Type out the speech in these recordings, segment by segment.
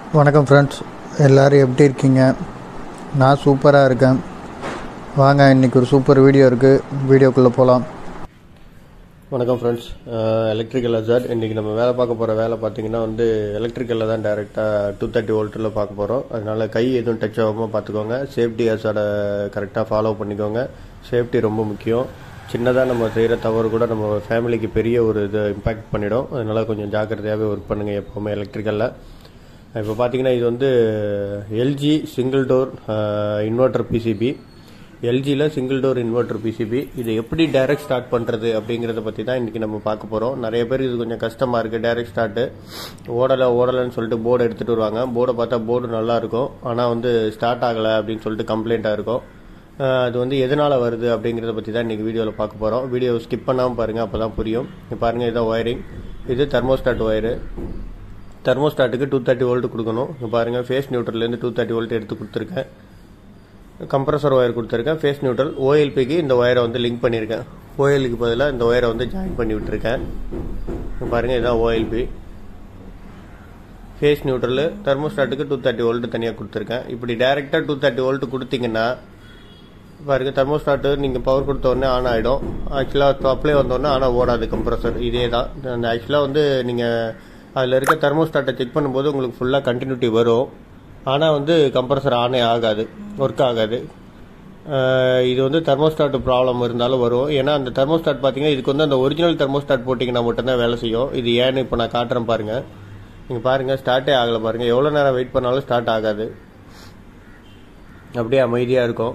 வணக்கம் ஃப்ரெண்ட்ஸ் எல்லோரும் எப்படி இருக்கீங்க நான் சூப்பராக இருக்கேன் வாங்க இன்றைக்கி ஒரு சூப்பர் வீடியோ இருக்குது வீடியோக்குள்ளே போகலாம் வணக்கம் ஃப்ரெண்ட்ஸ் எலக்ட்ரிக்கல் அசார்ட் இன்றைக்கி நம்ம வேலை பார்க்க போகிற வேலை பார்த்தீங்கன்னா வந்து எலக்ட்ரிக்கலில் தான் டேரெக்டாக டூ தேர்ட்டி வோல்ட்டில் பார்க்க போகிறோம் அதனால் கை எதுவும் டச் ஆகாமல் பார்த்துக்கோங்க சேஃப்டி அசார்டை கரெக்டாக ஃபாலோ பண்ணிக்கோங்க சேஃப்டி ரொம்ப முக்கியம் சின்னதாக நம்ம செய்கிற தவறு கூட நம்ம ஃபேமிலிக்கு பெரிய ஒரு இது இம்பேக்ட் பண்ணிடும் அதனால் கொஞ்சம் ஜாக்கிரதையாகவே ஒர்க் பண்ணுங்கள் எப்போவுமே எலக்ட்ரிக்கலில் இப்போ பார்த்தீங்கன்னா இது வந்து LG single door inverter PCB எல்ஜியில் சிங்கிள் டோர் இன்வெர்ட்டர் பிசிபி இதை எப்படி டைரக்ட் ஸ்டார்ட் பண்ணுறது அப்படிங்கிறத பற்றி தான் இன்றைக்கி நம்ம பார்க்க போகிறோம் நிறைய பேர் இது கொஞ்சம் கஷ்டமாக இருக்குது டைரக்ட் ஸ்டார்ட்டு ஓடலை ஓடலைன்னு சொல்லிட்டு போர்டு எடுத்துகிட்டு வருவாங்க போர்டை பார்த்தா போர்டு நல்லா இருக்கும் ஆனால் வந்து ஸ்டார்ட் ஆகலை அப்படின்னு சொல்லிட்டு கம்ப்ளைண்ட்டாக இருக்கும் அஹ் அது வந்து எதனால் வருது அப்படிங்கிறத பற்றி தான் இன்றைக்கி வீடியோவில் பார்க்க போகிறோம் வீடியோ ஸ்கிப் பண்ணாமல் பாருங்கள் அப்போ தான் புரியும் இப்போ பாருங்கள் இதான் ஒயரிங் இது தெர்மோஸ்டாட் ஒயரு தெர்மோஸ்டாட்டுக்கு டூ தேர்ட்டி வோல்ட் கொடுக்கணும் இங்கே பாருங்கள் ஃபேஸ் நியூட்ரல்லேருந்து டூ தேர்ட்டி வோல்ட் எடுத்து கொடுத்துருக்கேன் கம்ப்ரஸர் ஒயர் கொடுத்துருக்கேன் ஃபேஸ் நியூட்ரல் ஓஎல்பிக்கு இந்த ஒயரை வந்து லிங்க் பண்ணியிருக்கேன் ஓஎலுக்கு பதிலாக இந்த ஒயரை வந்து ஜாயின் பண்ணி விட்டுருக்கேன் இங்க பாருங்கள் இதுதான் ஓஎல்பி ஃபேஸ் நியூட்ரல் தெர்மோஸ்டாட்டுக்கு டூ தேர்ட்டி வோல்ட் தனியாக கொடுத்துருக்கேன் இப்படி டைரெக்டாக டூ தேர்ட்டி வோல்ட் கொடுத்தீங்கன்னா பாருங்க தெர்மோஸ்டாட்டு நீங்கள் பவர் கொடுத்த உடனே ஆன் ஆகிடும் ஆக்சுவலாக சப்ளை வந்தோடனே ஆனால் ஓடாது கம்ப்ரஸர் இதே தான் அந்த ஆக்சுவலாக வந்து நீங்கள் அதில் இருக்க தெர்மோஸ்டாட்டை செக் பண்ணும்போது உங்களுக்கு ஃபுல்லாக கண்டினியூட்டி வரும் ஆனால் வந்து கம்ப்ரஸர் ஆனே ஆகாது ஒர்க் ஆகாது அஹ் இது வந்து தெர்மோஸ்டாட் ப்ராப்ளம் இருந்தாலும் வரும் ஏன்னா அந்த தெர்மோஸ்டாட் பார்த்தீங்கன்னா இதுக்கு வந்து அந்த ஒரிஜினல் தெர்மோஸ்டாட் போட்டிங்கன்னா மட்டும்தான் வேலை செய்யும் இது ஏன்னு இப்போ நான் காட்டுறேன் பாருங்கள் நீங்கள் பாருங்கள் ஸ்டார்ட்டே ஆகலை பாருங்கள் எவ்வளோ நேரம் வெயிட் பண்ணாலும் ஸ்டார்ட் ஆகாது அப்படியே அமைதியாக இருக்கும்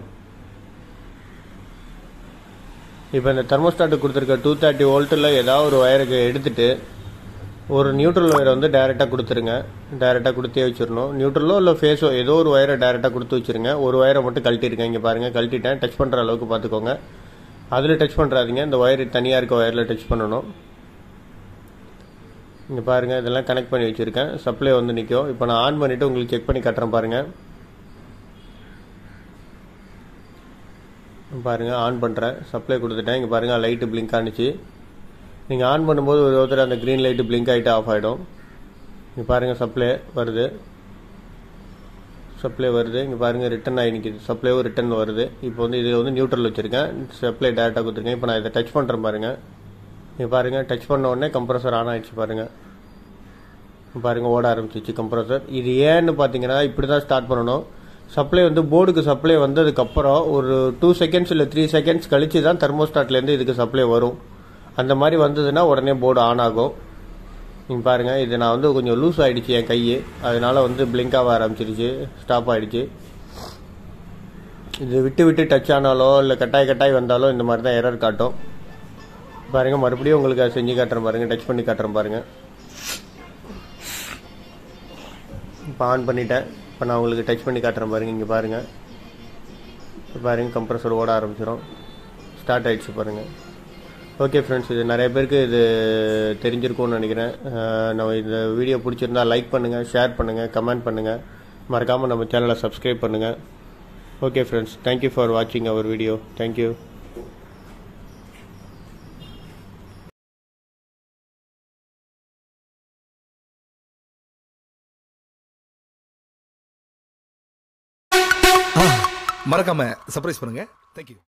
இப்போ இந்த தெர்மோஸ்டாட்டு கொடுத்துருக்க டூ தேர்ட்டி வோல்ட்டில் ஏதாவது ஒரு ஒயருக்கு எடுத்துட்டு ஒரு நியூட்ரல் ஒயரை வந்து டைரெக்டாக கொடுத்துருங்க டைரெக்டாக கொடுத்தே வச்சிடணும் நியூட்ரலோ இல்லை ஃபேஸோ ஏதோ ஒரு ஒயரை டைரெக்டாக கொடுத்து வச்சிருங்க ஒரு ஒயரை மட்டும் கழட்டிருக்கேன் இங்கே பாருங்கள் கழட்டிட்டேன் டச் பண்ணுற அளவுக்கு பார்த்துக்கோங்க அதில் டச் பண்ணுறாதீங்க இந்த ஒயர் தனியாக இருக்க ஒயரில் டச் பண்ணணும் இங்கே பாருங்கள் இதெல்லாம் கனெக்ட் பண்ணி வச்சுருக்கேன் சப்ளை வந்து நிற்கும் இப்போ நான் ஆன் பண்ணிவிட்டு உங்களுக்கு செக் பண்ணி கட்டுறேன் பாருங்கள் பாருங்கள் ஆன் பண்ணுறேன் சப்ளை கொடுத்துட்டேன் இங்கே பாருங்கள் லைட்டு பிளிங்க் ஆனிச்சு நீங்கள் ஆன் பண்ணும்போது ஒரு ஒருத்தர் அந்த க்ரீன் லைட்டு பிளிங்க் ஆகிட்டு ஆஃப் ஆகிடும் இங்கே பாருங்கள் சப்ளை வருது சப்ளை வருது இங்கே பாருங்கள் ரிட்டன் ஆகி நிற்கிது சப்ளைவும் ரிட்டன் வருது இப்போ வந்து இதில் வந்து நியூட்ரல் வச்சுருக்கேன் சப்ளை டேரெக்டாக கொடுத்துருக்கேன் இப்போ நான் இதை டச் பண்ணுறேன் பாருங்கள் இங்கே பாருங்கள் டச் பண்ண உடனே கம்ப்ரஸர் ஆன் ஆகிடுச்சு பாருங்கள் பாருங்கள் ஓட ஆரம்பிச்சிச்சு கம்ப்ரஸர் இது ஏன்னு பார்த்தீங்கன்னா இப்படி தான் ஸ்டார்ட் பண்ணணும் சப்ளை வந்து போர்டுக்கு சப்ளை வந்ததுக்கப்புறம் ஒரு டூ செகண்ட்ஸ் இல்லை த்ரீ செகண்ட்ஸ் கழிச்சு தான் தெர்மோஸ்டாட்லேருந்து இதுக்கு சப்ளை வரும் அந்த மாதிரி வந்ததுன்னா உடனே போர்டு ஆன் ஆகும் நீங்கள் பாருங்கள் இது நான் வந்து கொஞ்சம் லூஸ் ஆகிடுச்சு என் கை அதனால வந்து பிளிங்க் ஆக ஆரம்பிச்சிருச்சு ஸ்டாப் ஆகிடுச்சு இது விட்டு விட்டு டச் ஆனாலோ இல்லை கட்டாய் கட்டாய் வந்தாலோ இந்த மாதிரி தான் எரர் காட்டும் பாருங்கள் மறுபடியும் உங்களுக்கு அதை செஞ்சு காட்டுறேன் பாருங்கள் டச் பண்ணி காட்டுறேன் பாருங்கள் இப்போ ஆன் பண்ணிட்டேன் இப்போ நான் உங்களுக்கு டச் பண்ணி காட்டுறேன் பாருங்கள் இங்கே பாருங்கள் இப்போ பாருங்கள் கம்ப்ரஸர் ஓட ஆரம்பிச்சிடும் ஸ்டார்ட் ஆகிடுச்சு பாருங்கள் ஓகே ஃப்ரெண்ட்ஸ் இது நிறைய பேருக்கு இது தெரிஞ்சிருக்கும்னு நினைக்கிறேன் அஹ் நம்ம இந்த வீடியோ பிடிச்சிருந்தா லைக் பண்ணுங்கள் ஷேர் பண்ணுங்கள் கமெண்ட் பண்ணுங்கள் மறக்காமல் நம்ம சேனலை சப்ஸ்கிரைப் பண்ணுங்கள் ஓகே ஃப்ரெண்ட்ஸ் தேங்க்யூ ஃபார் வாட்சிங் அவர் வீடியோ தேங்க்யூ மறக்காம சர்ப்ரைஸ் பண்ணுங்க தேங்க்யூ